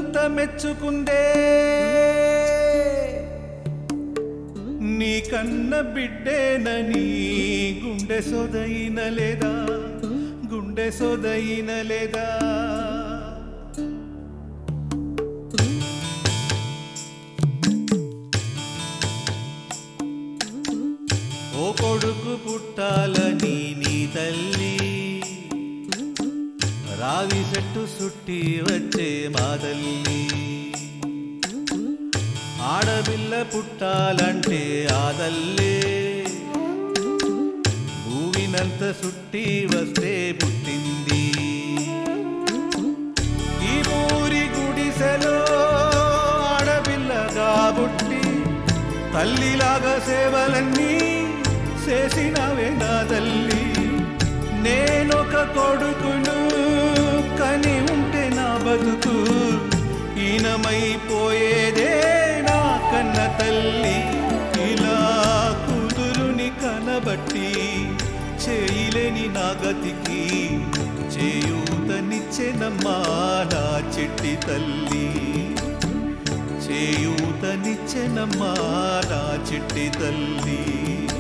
ఊరంతా మెచ్చుకుందే నీ కన్న బిడ్డేనని గుండె సొదయిన లేదా గుండె సొదయిన లేదా ఓ కొడుకు పుట్టాలని నీ తల్లి రావి చెట్టు సుట్టి వచ్చే మా తల్లి ఆడపిల్ల పుట్టాలంటే ఆ తల్లే భూమినంత సుట్టి వస్తే పుట్టింది ఈ ఊరి గుడిసెలో ఆడపిల్లగా పుట్టి తల్లిలాగా సేవలన్నీ చేసినవే నా తల్లి నేనొక కొడుకును కని ఉంటే నా బతుకు ఈనమైపోయేదే నా కన్న తల్లి ఇలా కూతురుని కనబట్టి చేయలేని నా గతికి చేయూతనిచ్చెనమ్మా నా చిట్టి తల్లి చేయూతనిచ్చెనమ్మా నా చిట్టి తల్లి